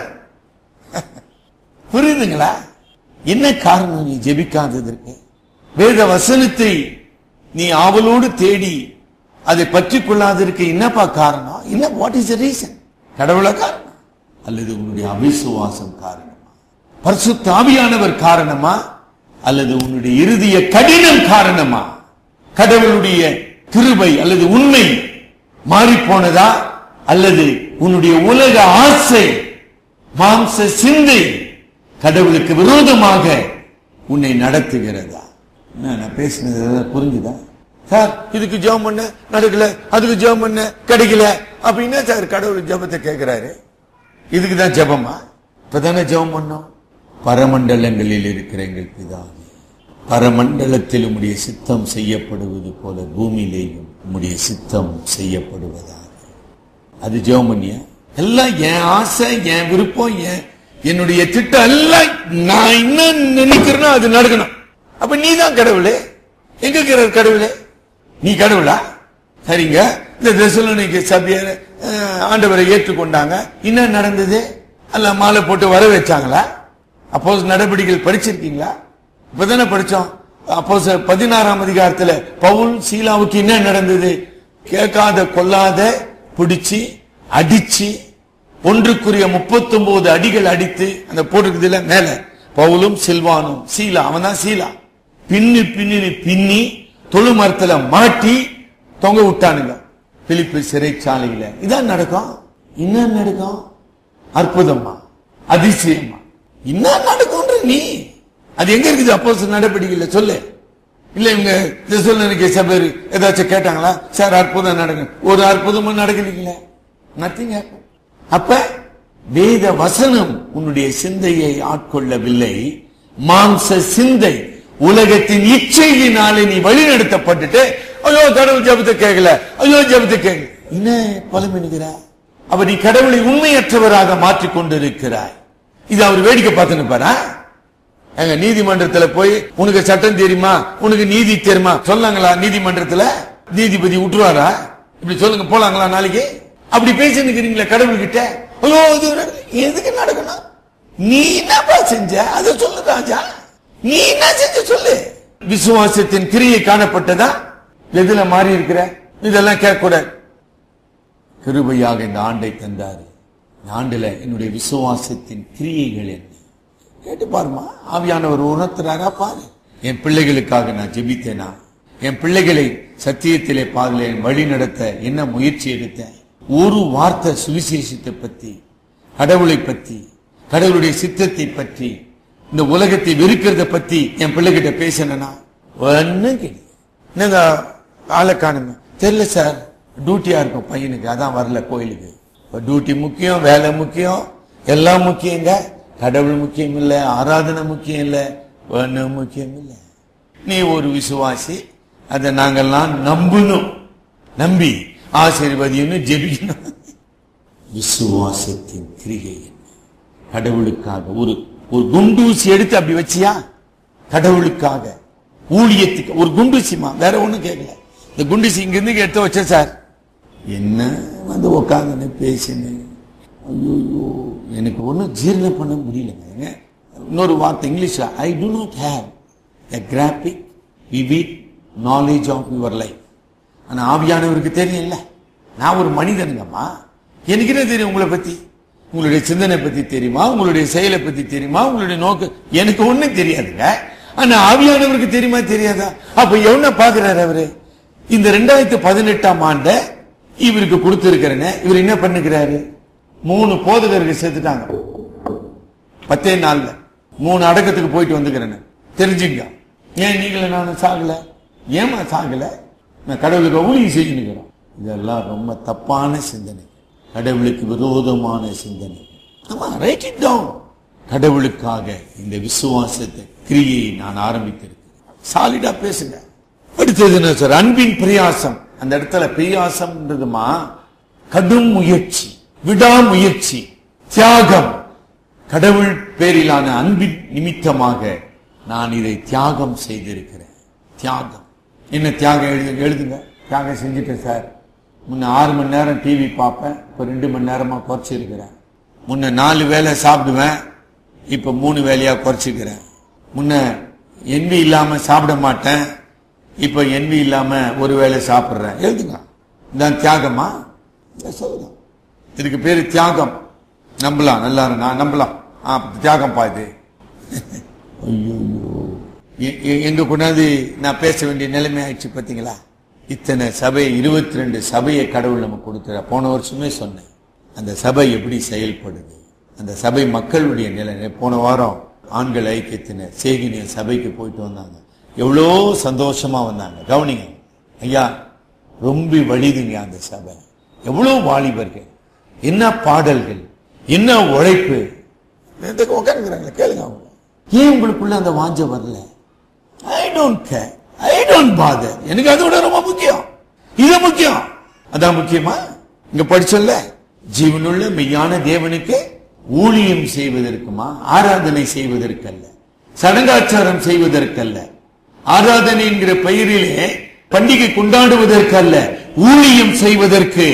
புரியுதுங்களா என்ன காரணம் நீ ஜெபிக்காததற்கு வேத வசனத்தை நீ ஆவலோடு தேடி அதை பற்றி கொள்ளாததற்கு என்னப்பா காரணம் என்ன வாட் இஸ் ரீசன் கடவுள காரணம் அல்லது உன்னுடைய அவிசுவாசம் காரணமா பரிசுத்த ஆவியானவர் காரணமா அல்லது உன்னுடைய இறுதிய கடினம் காரணமா கடவுளுடைய கிருபை அல்லது உண்மை மாறி போனதா அல்லது உன்னுடைய உலக ஆசை மாம்ச சிந்தை கடவுளுக்கு விரோதமாக உன்னை நடத்துகிறதா என்ன நான் பேசினது ஏதாவது புரிஞ்சுதா சார் இதுக்கு ஜெபம் பண்ண நடக்கல அதுக்கு ஜெபம் பண்ண கிடைக்கல அப்ப என்ன சார் கடவுள் ஜெபத்தை கேட்கிறாரு இதுக்கு தான் ஜெபமா இப்பதானே ஜெபம் பண்ணோம் பரமண்டலங்களில் இருக்கிற எங்கள் பிதாவே பரமண்டலத்தில் உம்முடைய சித்தம் செய்யப்படுவது போல பூமியிலேயும் உம்முடைய சித்தம் செய்யப்படுவதாக அது ஜெபம் பண்ணியா எல்லாம் என் ஆசை என் விருப்பம் என் என்னுடைய திட்டம் எல்லாம் நான் என்ன நினைக்கிறேனோ அது நடக்கணும் அப்ப நீ தான் கடவுளே எங்க இருக்கிறார் கடவுளே நீ கடவுளா சரிங்க இந்த தெசலோனிக்கு சபையர் அஹ், ஆண்டவரை ஏற்றுக்கொண்டாங்க என்ன நடந்தது அல்ல மாலை போட்டு வர வச்சாங்களா அப்போ நடவடிக்கைகள் படிச்சிருக்கீங்களா இப்பதானே படிச்சோம் அப்போ பதினாறாம் அதிகாரத்துல பவுல் சீலாவுக்கு என்ன நடந்தது கேட்காத கொல்லாத பிடிச்சு அடிச்சு ஒன்றுக்குரிய 39 அடிகள் அடித்து அந்த போட்டிருக்குதுல மேல பவுலும் சில்வானும் சீலா அவன் தான் சீலா பின்னி பின்னி பின்னி தொழு மரத்துல மாட்டி தொங்க விட்டானுங்க பிலிப்பு சிறைச்சாலையில இதான் நடக்கும் என்ன நடக்கும் அற்புதமா அதிசயமா என்ன நடக்கும்ன்ற நீ அது எங்க இருக்குது அப்போ நடவடிக்கையில சொல்லு இல்ல இவங்க திசுவலனுக்கு சபர் ஏதாச்சும் கேட்டாங்களா சார் அற்புதம் நடக்கும் ஒரு அற்புதமும் நடக்கலீங்களே நத்திங் அப்ப வேத வசனம் உன்னுடைய சிந்தையை ஆட்கொள்ளவில்லை மாம்ச சிந்தை உலகத்தின் இச்சையினாலே நீ வழிநடத்தப்பட்டுட்டு ஐயோ கடவுள் ஜபத்தை கேட்கல ஐயோ ஜபத்தை கேட்கல என்ன பலமெனுகிற அப்ப நீ கடவுளை உண்மையற்றவராக மாற்றிக் கொண்டிருக்கிறாய் இது அவர் வேடிக்கை பார்த்துன்னு பாரா எங்க நீதிமன்றத்துல போய் உனக்கு சட்டம் தெரியுமா உனக்கு நீதி தெரியுமா சொல்லாங்களா நீதிமன்றத்துல நீதிபதி விட்டுருவாரா இப்படி சொல்லுங்க போலாங்களா நாளைக்கு அப்படி பேசி நிக்கிறீங்களா கடவுள் கிட்ட ஐயோ இது நடக்கல. எதுக்கு நடக்கணும் நீ என்னப்பா செஞ்ச அதை சொல்லு ராஜா நீ என்ன செஞ்ச சொல்லு விசுவாசத்தின் கிரியை காணப்பட்டதா எதுல மாறி இருக்கிற இதெல்லாம் கேட்க கூடாது கிருபையாக இந்த ஆண்டை தந்தாரு இந்த ஆண்டுல என்னுடைய விசுவாசத்தின் கிரியைகள் என்ன கேட்டு பாருமா ஆவியானவர் உணர்த்துறாரா பாரு என் பிள்ளைகளுக்காக நான் ஜெபித்தேனா என் பிள்ளைகளை சத்தியத்திலே பாதல வழி நடத்த என்ன முயற்சி எடுத்தேன் ஒரு வார்த்தை சுவிசேஷத்தை பத்தி கடவுளை பத்தி கடவுளுடைய சித்தத்தை பற்றி இந்த உலகத்தை வெறுக்கிறத பத்தி என் பிள்ளைகிட்ட பேசினா ஒன்னும் கிடையாது என்னங்க ஆளை காணுங்க தெரியல சார் டியூட்டியா இருக்கும் பையனுக்கு அதான் வரல கோயிலுக்கு இப்ப டியூட்டி முக்கியம் வேலை முக்கியம் எல்லாம் முக்கியங்க கடவுள் முக்கியம் இல்ல ஆராதனை முக்கியம் இல்ல ஒண்ணும் முக்கியம் இல்ல நீ ஒரு விசுவாசி அதை நாங்கெல்லாம் நம்பணும் நம்பி ஆசீர்வதின்னு ஜெபிக்கணும் விசுவாசத்தின் கிரிகை என்ன கடவுளுக்காக ஒரு ஒரு குண்டூசி எடுத்து அப்படி வச்சியா கடவுளுக்காக ஊழியத்துக்கு ஒரு குண்டூசிமா வேற ஒண்ணும் கேட்கல இந்த குண்டூசி இங்க இருந்து எடுத்து வச்ச சார் என்ன வந்து உட்காந்து பேசினேன் ஐயோ எனக்கு ஒன்றும் ஜீரணம் பண்ண முடியலங்க இன்னொரு வார்த்தை இங்கிலீஷ்ல I do not have a graphic vivid knowledge of your life ஆனா ஆவியானவருக்கு தெரியல நான் ஒரு மனிதனுங்கம்மா எனக்கு என்ன தெரியும் உங்களை பத்தி உங்களுடைய சிந்தனை பத்தி தெரியுமா உங்களுடைய செயலை பத்தி தெரியுமா உங்களுடைய நோக்கு எனக்கு ஒண்ணும் தெரியாதுங்க ஆனா ஆவியானவருக்கு தெரியுமா தெரியாதா அப்ப என்ன பாக்குறாரு அவரு இந்த ரெண்டாயிரத்தி பதினெட்டாம் ஆண்ட இவருக்கு கொடுத்திருக்கிறேன்னு இவர் என்ன பண்ணுகிறாரு மூணு போதகர்கள் சேர்த்துட்டாங்க பத்தே நாள்ல மூணு அடக்கத்துக்கு போயிட்டு வந்துக்கிறேன்னு தெரிஞ்சுங்க ஏன் நீங்கள நானும் சாகல ஏமா சாகல நான் கடவுளுக்கு ஊழியம் செய்யணுங்கிறோம் இதெல்லாம் ரொம்ப தப்பான சிந்தனை கடவுளுக்கு விரோதமான சிந்தனை ஆமா ரைட் இட் டவுன் கடவுளுக்காக இந்த விசுவாசத்தை கிரியையை நான் ஆரம்பித்திருக்கிறேன் சாலிடா பேசுங்க அடுத்தது என்ன சார் அன்பின் பிரயாசம் அந்த இடத்துல பிரயாசம்ன்றதுமா கடும் முயற்சி விடாமுயற்சி தியாகம் கடவுள் பேரிலான அன்பின் நிமித்தமாக நான் இதை தியாகம் செய்திருக்கிறேன் தியாகம் என்ன தியாகம் எழுதுங்க எழுதுங்க தியாகம் செஞ்சுட்டேன் சார் முன்ன ஆறு மணி நேரம் டிவி பார்ப்பேன் இப்ப ரெண்டு மணி நேரமா குறைச்சிருக்கிறேன் முன்ன நாலு வேளை சாப்பிடுவேன் இப்ப மூணு வேலையா குறைச்சிக்கிறேன் முன்ன என்வி இல்லாம சாப்பிட மாட்டேன் இப்ப என்வி இல்லாம ஒரு வேளை சாப்பிடுறேன் எழுதுங்க இதான் தியாகமா இதை சொல்லுங்க இதுக்கு பேரு தியாகம் நம்பலாம் நல்லா இருக்கு. நான் நம்பலாம் ஆ தியாகம் பா இது ஐயோ எ- எ- எங்க கொண்டாந்து நான் பேச வேண்டிய நிலைமை ஆயிடுச்சு பாத்தீங்களா இத்தனை சபை இருபத்தி ரெண்டு சபையை கடவுள் நமக்கு கொடுத்துற போன வருஷமே சொன்னேன் அந்த சபை எப்படி செயல்படுது அந்த சபை மக்களுடைய நிலை போன வாரம் ஆண்கள் ஐக்கியத்தினர் சேகினிய சபைக்கு போயிட்டு வந்தாங்க எவ்வளோ சந்தோஷமா வந்தாங்க கவனிங்க ஐயா ரொம்ப வலிதுங்க அந்த சபை எவ்வளவு வாலிபர்கள் என்ன பாடல்கள் என்ன உழைப்பு உட்காந்துக்கிறாங்களே கேளுங்க அவங்க ஏன் உங்களுக்குள்ள அந்த வாஞ்ச வரல I don't care I don't bother எனக்கு அதை விட ரொம்ப முக்கியம் இது முக்கியம் அதான் முக்கியமா இங்க படிச்சோம்ல ஜீவனுள்ள மெய்யான தேவனுக்கு ஊழியம் செய்வதற்குமா ஆராதனை செய்வதற்கல்ல சடங்காச்சாரம் செய்வதற்கல்ல ஆராதனை என்கிற பெயரிலே பண்டிகை கொண்டாடுவதற்கல்ல ஊழியம் செய்வதற்கு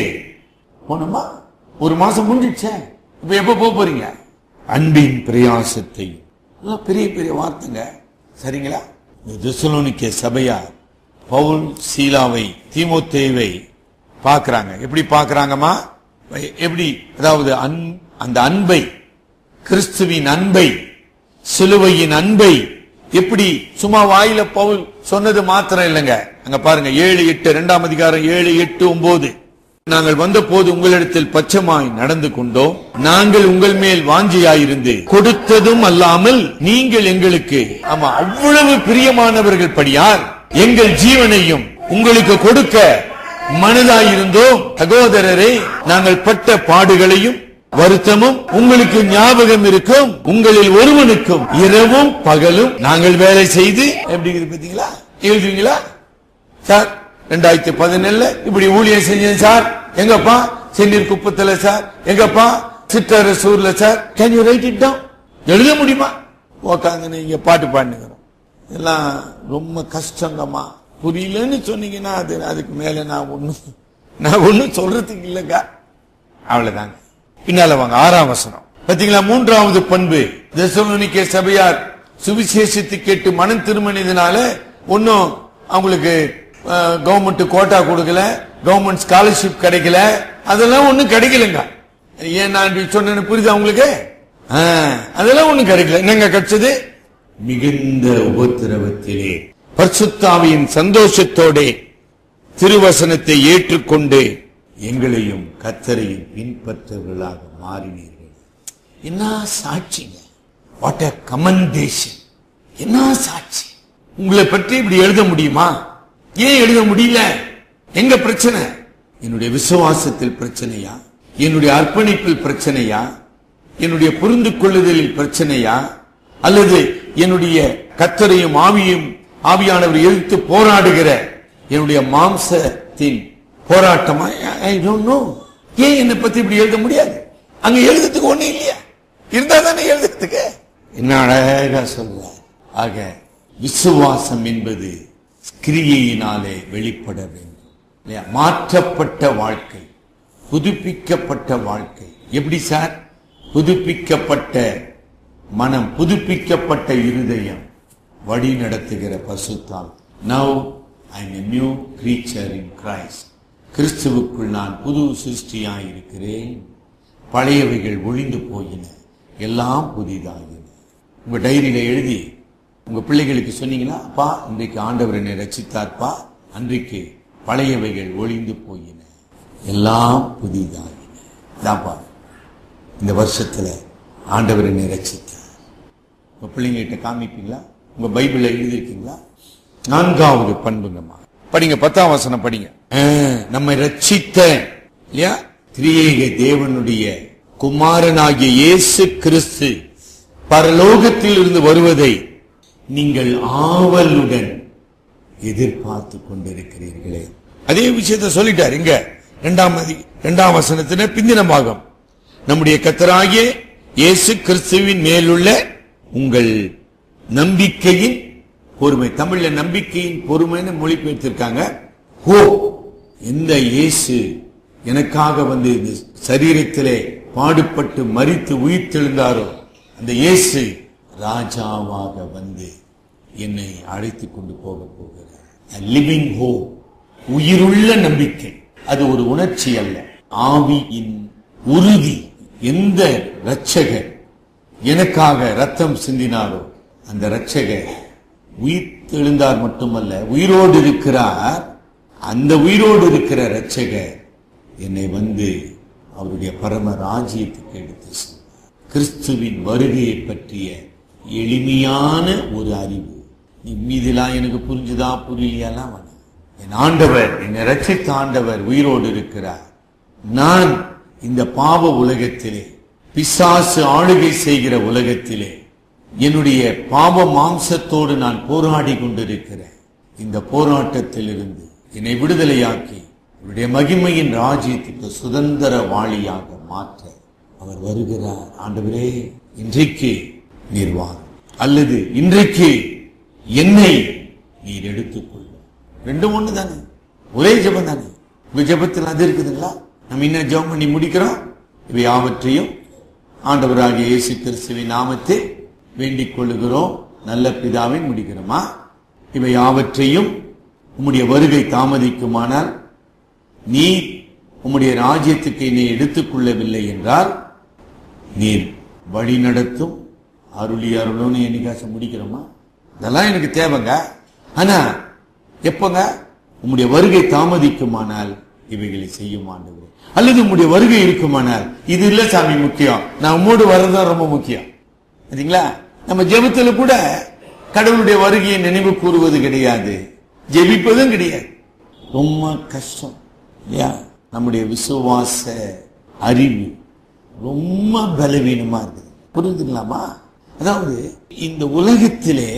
போனோமா ஒரு மாசம் முடிஞ்சிடுச்சே இப்ப எப்ப போக போறீங்க அன்பின் பிரயாசத்தை இதெல்லாம் பெரிய பெரிய வார்த்தைங்க சரிங்களா இந்த தெசலோனிக்கே சபையார் பவுல் சீலாவை தீமோத்தேவை பார்க்கறாங்க எப்படி பார்க்கறாங்கம்மா எப்படி அதாவது அன் அந்த அன்பை கிறிஸ்துவின் அன்பை சிலுவையின் அன்பை எப்படி சும்மா வாயில பவுல் சொன்னது மாத்திரம் இல்லைங்க அங்க பாருங்க ஏழு எட்டு இரண்டாம் அதிகாரம் ஏழு எட்டு ஒன்பது நாங்கள் வந்தபோது உங்களிடத்தில் பச்சமாய் நடந்து கொண்டோம் நாங்கள் உங்கள் மேல் வாஞ்சியாயிருந்து கொடுத்ததும் அல்லாமல் நீங்கள் எங்களுக்கு ஆமா அவ்வளவு பிரியமானவர்கள் படியார் எங்கள் ஜீவனையும் உங்களுக்கு கொடுக்க மனதாயிருந்தோம் சகோதரரே நாங்கள் பட்ட பாடுகளையும் வருத்தமும் உங்களுக்கு ஞாபகம் இருக்கும் உங்களில் ஒருவனுக்கும் இரவும் பகலும் நாங்கள் வேலை செய்து எப்படி இருக்குது பாத்தீங்களா எழுதுவீங்களா சார் ரெண்டாயிரத்தி பதினேழுல இப்படி ஊழியம் செஞ்சேன் சார் எங்கப்பா சென்னீர் குப்பத்துல சார் எங்கப்பா சிற்றரசூர்ல sir can you write it down எழுத முடியுமா உக்காந்து நீங்க பாட்டு பாடுங்கிறோம் எல்லாம் ரொம்ப கஷ்டங்கம்மா புரியலன்னு சொன்னீங்கன்னா அது அதுக்கு மேல நான் ஒண்ணும் நான் ஒண்ணும் சொல்றதுக்கு இல்லைங்க அவ்வளவுதாங்க பின்னால வாங்க ஆறாம் வசனம் பாத்தீங்களா மூன்றாவது பண்பு தெசலோனிக்கே சபையார் சுவிசேஷத்தை கேட்டு மனம் திரும்பினதுனால ஒன்னும் அவங்களுக்கு கவர்மெண்ட் கோட்டா கொடுக்கல கவர்மெண்ட் ஸ்காலர்ஷிப் கிடைக்கல அதெல்லாம் ஒண்ணும் கிடைக்கலங்க ஏன் நான் இப்படி சொன்னேன்னு புரியுதா உங்களுக்கு ஆ, அதெல்லாம் ஒண்ணும் கிடைக்கல என்னங்க கிடைச்சது மிகுந்த உபத்திரவத்திலே பரிசுத்தாவியின் சந்தோஷத்தோடே திருவசனத்தை ஏற்றுக்கொண்டு எங்களையும் கத்தரையும் பின்பற்றவர்களாக மாறினீர்கள் என்ன சாட்சிங்க வாட் a commendation என்ன சாட்சி உங்களை பற்றி இப்படி எழுத முடியுமா ஏன் எழுத முடியல எங்க பிரச்சனை என்னுடைய விசுவாசத்தில் பிரச்சனையா என்னுடைய அர்ப்பணிப்பில் பிரச்சனையா என்னுடைய புரிந்து கொள்ளுதலில் பிரச்சனையா அல்லது என்னுடைய கத்தரையும் ஆவியும் ஆவியானவர் எதிர்த்து போராடுகிற என்னுடைய மாம்சத்தின் போராட்டமா ஐ டோன்ட் நோ ஏன் என்னை பத்தி இப்படி எழுத முடியாது அங்க எழுதுறதுக்கு ஒண்ணு இல்லையா இருந்தா தானே எழுதுறதுக்கு என்ன அழகா சொல்ற ஆக விசுவாசம் என்பது கிரியையினாலே வெளிப்பட வேண்டும் இல்லையா? மாற்றப்பட்ட வாழ்க்கை புதுப்பிக்கப்பட்ட வாழ்க்கை எப்படி சார் புதுப்பிக்கப்பட்ட மனம் புதுப்பிக்கப்பட்ட இருதயம் வழி நடத்துகிற பசுத்தால் now I am new creature in Christ கிறிஸ்துவுக்குள் நான் புது சிருஷ்டியாய் இருக்கிறேன் பழையவைகள் ஒழிந்து போயின எல்லாம் புதிதாகின உங்க டைரியில எழுதி உங்க பிள்ளைகளுக்கு சொன்னீங்களா அப்பா இன்றைக்கு ஆண்டவர் என்னை ரட்சித்தார்ப்பா அன்றைக்கு பழையவைகள் ஒழிந்து போயின எல்லாம் புதிதாகின தான்ப்பா இந்த வருஷத்துல ஆண்டவர் என்னை ரட்சித்தார் உங்க பிள்ளைங்ககிட்ட காமிப்பீங்களா உங்க பைபிள்ல எழுதியிருக்கீங்களா நான்காவது பண்புங்கம்மா படிங்க பத்தாம் வசனம் படிங்க ஆ, நம்மை ரட்சித்த இல்லையா திரியேக தேவனுடைய குமாரனாகிய இயேசு கிறிஸ்து பரலோகத்தில் இருந்து வருவதை நீங்கள் ஆவலுடன் எதிர்பார்த்து கொண்டிருக்கிறீர்களே அதே விஷயத்தை சொல்லிட்டார் இங்க இரண்டாம் அதி- இரண்டாம் வசனத்தின பிந்தின பாகம் நம்முடைய கத்தராகிய இயேசு கிறிஸ்துவின் மேலுள்ள உங்கள் நம்பிக்கையின் பொறுமை தமிழ்ல நம்பிக்கையின் பொறுமைன்னு மொழிபெயர்த்திருக்காங்க ஹோ எந்த இயேசு எனக்காக வந்து இந்த சரீரத்திலே பாடுபட்டு மரித்து உயிர்த்தெழுந்தாரோ அந்த இயேசு ராஜாவாக வந்து என்னை அழைத்து கொண்டு போக போகிறார் லிவிங் ஹோ உயிருள்ள நம்பிக்கை அது ஒரு உணர்ச்சி அல்ல ஆவியின் உறுதி எந்த இரட்சகர் எனக்காக ரத்தம் சிந்தினாரோ அந்த இரட்சகர் உயிர் தெழுந்தார் மட்டுமல்ல உயிரோடு இருக்கிறார் அந்த உயிரோடு இருக்கிற இரட்சகர் என்னை வந்து அவருடைய பரம ராஜ்யத்துக்கு எடுத்து சென்றார் கிறிஸ்துவின் வருகையை பற்றிய எளிமையான ஒரு அறிவு நீ மீதிலாம் எனக்கு புரிஞ்சுதா புரியலையாலாம் வேணாம் என் ஆண்டவர் என்னை ரட்சித்த ஆண்டவர் உயிரோடு இருக்கிறார் நான் இந்த பாவ உலகத்திலே பிசாசு ஆளுகை செய்கிற உலகத்திலே என்னுடைய பாவ மாம்சத்தோடு நான் போராடி கொண்டிருக்கிறேன் இந்த போராட்டத்திலிருந்து என்னை விடுதலையாக்கி அவருடைய மகிமையின் ராஜ்யத்துக்கு சுதந்திர வாளியாக மாற்ற அவர் வருகிறார் ஆண்டவரே இன்றைக்கு நீர் வாரும் அல்லது இன்றைக்கு என்னை நீர் எடுத்துக்கொள்ளும் ரெண்டும் ஒண்ணு தானே ஒரே ஜெபம் தானே உங்க ஜெபத்தில் அது இருக்குதுங்களா நம்ம என்ன ஜெபம் பண்ணி முடிக்கிறோம் இவை யாவற்றையும் ஆண்டவராகிய இயேசு கிறிஸ்துவின் நாமத்தில் வேண்டிக் கொள்ளுகிறோம் நல்ல பிதாவின் முடிக்கிறோமா இவை யாவற்றையும் உம்முடைய வருகை தாமதிக்குமானால் நீ உம்முடைய ராஜ்யத்துக்கு என்னை எடுத்துக் கொள்ளவில்லை என்றால் நீர் வழி நடத்தும் அருளி அருளும்னு என்னைக்காச்சும் முடிக்கிறோமா இதெல்லாம் எனக்கு தேவைங்க ஆனா எப்பங்க உம்முடைய வருகை தாமதிக்குமானால் இவைகளை செய்யும் ஆண்டவரே அல்லது உம்முடைய வருகை இருக்குமானால் இது இல்ல சாமி முக்கியம் நான் உம்மோடு வர்றதுதான் ரொம்ப முக்கியம் சரிங்களா நம்ம ஜெபத்துல கூட கடவுளுடைய வருகையை நினைவு கூறுவது கிடையாது ஜெபிப்பதும் கிடையாது ரொம்ப கஷ்டம் இல்லையா நம்முடைய விசுவாச அறிவு ரொம்ப பலவீனமா இருக்குது புரியுதுங்களாமா அதாவது இந்த உலகத்திலே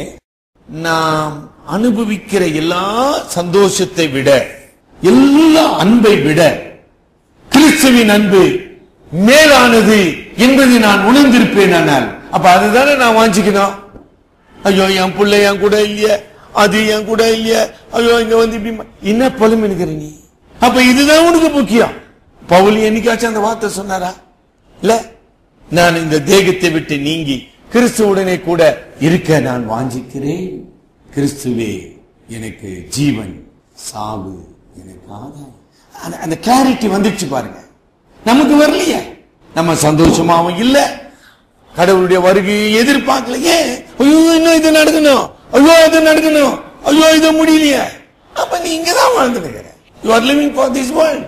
நாம் அனுபவிக்கிற எல்லா சந்தோஷத்தை விட எல்லா அன்பை விட கிறிஸ்துவின் அன்பு மேலானது என்பதை நான் உணர்ந்திருப்பேன் ஆனால் அப்ப அதுதானே நான் வாஞ்சிக்கணும் ஐயோ என் புள்ள என் கூட இல்லையே அது என் கூட இல்லையே ஐயோ இங்க வந்து இப்படி ம- என்ன பலம் இருக்கிற நீ அப்ப இதுதான் உனக்கு முக்கியம் பவுல் என்னைக்காச்சும் அந்த வார்த்தை சொன்னாரா இல்ல நான் இந்த தேகத்தை விட்டு நீங்கி கிறிஸ்துவுடனே கூட இருக்க நான் வாஞ்சிக்கிறேன் கிறிஸ்துவே எனக்கு ஜீவன் சாவு எனக்கு ஆதாயம் அந்த- அந்த கிளாரிட்டி வந்துச்சு பாருங்க நமக்கு வரலையே நம்ம சந்தோஷமாவும் இல்ல கடவுளுடைய வருகையை எதிர்பார்க்கல ஏன் ஐயோ இன்னும் இது நடக்கணும் ஐயோ இது நடக்கணும் ஐயோ இது முடியலையே அப்ப நீ இங்கதான் வாழ்ந்துருக்கிற you are living for this world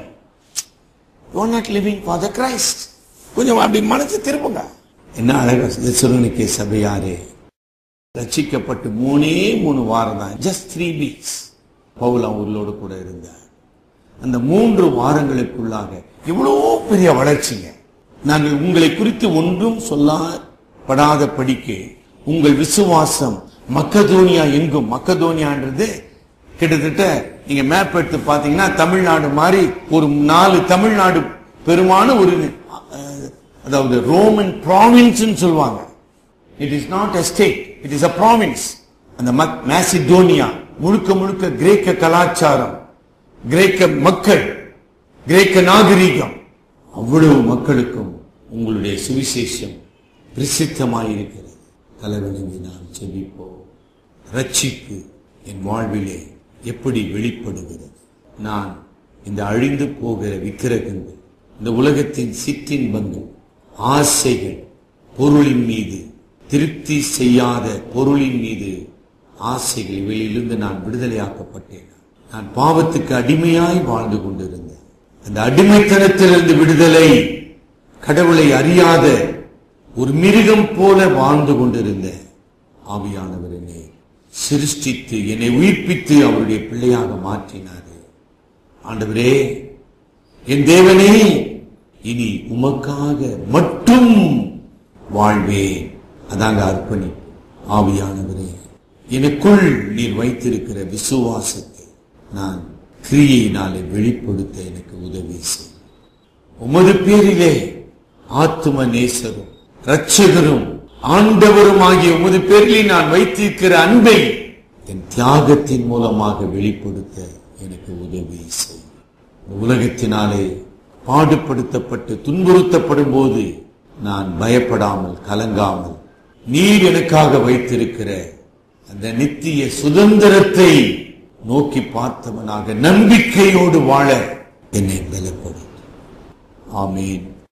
you are not living for the Christ கொஞ்சம் அப்படி மனசு திருப்புங்க என்ன அழகா சிறுவனுக்கே சபையாரே ரட்சிக்கப்பட்டு மூணே மூணு வாரம் தான் ஜஸ்ட் த்ரீ வீக்ஸ் பவுல் அவர்களோடு கூட இருந்தார் அந்த மூன்று வாரங்களுக்குள்ளாக எவ்வளவு பெரிய வளர்ச்சிங்க நாங்கள் உங்களை குறித்து ஒன்றும் சொல்லப்படாத படிக்கு உங்கள் விசுவாசம் மக்கதோனியா எங்கும் மக்கதோனியான்றது கிட்டத்தட்ட நீங்க மேப் எடுத்து பாத்தீங்கன்னா தமிழ்நாடு மாதிரி ஒரு நாலு தமிழ்நாடு பெருமான ஒரு அஹ், அதாவது ரோமன் ப்ராவின்ஸ் சொல்லுவாங்க it is not a state it is a province அந்த மக்- மேசிடோனியா முழுக்க முழுக்க கிரேக்க கலாச்சாரம் கிரேக்க மக்கள் கிரேக்க நாகரீகம் அவ்வளவு மக்களுக்கும் உங்களுடைய சுவிசேஷம் பிரசித்தமாயிருக்கிறது தலைவணங்கி நாம் செபிப்போம் ரட்சிப்பு என் வாழ்விலே எப்படி வெளிப்படுகிறது நான் இந்த அழிந்து போகிற விக்கிரகங்கள் இந்த உலகத்தின் சிற்றின்பங்கள் ஆசைகள் பொருளின் மீது திருப்தி செய்யாத பொருளின் மீது ஆசைகள் இவையிலிருந்து நான் விடுதலையாக்கப்பட்டேன் நான் பாவத்துக்கு அடிமையாய் வாழ்ந்து கொண்டிருந்தேன் அந்த அடிமைத்தனத்திலிருந்து விடுதலை கடவுளை அறியாத ஒரு மிருகம் போல வாழ்ந்து கொண்டிருந்த ஆவியானவர் என்னை சிருஷ்டித்து என்னை உயிர்ப்பித்து அவருடைய பிள்ளையாக மாற்றினார் ஆண்டவரே என் தேவனே இனி உமக்காக மட்டும் வாழ்வேன் அதாங்க அர்ப்பணி ஆவியானவரே எனக்குள் நீர் வைத்திருக்கிற விசுவாசத்தை நான் கிரியையினாலே வெளிப்படுத்த எனக்கு உதவி செய் உமது பேரிலே ஆத்தும நேசரும் இரட்சகரும் ஆண்டவரும் ஆகிய உமது பேரிலே நான் வைத்திருக்கிற அன்பை என் தியாகத்தின் மூலமாக வெளிப்படுத்த எனக்கு உதவி செய் இந்த உலகத்தினாலே பாடுபடுத்தப்பட்டு துன்புறுத்தப்படும் போது நான் பயப்படாமல் கலங்காமல் நீர் எனக்காக வைத்திருக்கிற அந்த நித்திய சுதந்திரத்தை நோக்கி பார்த்தவனாக நம்பிக்கையோடு வாழ என்னை பலப்படுத்தும் ஆமீன்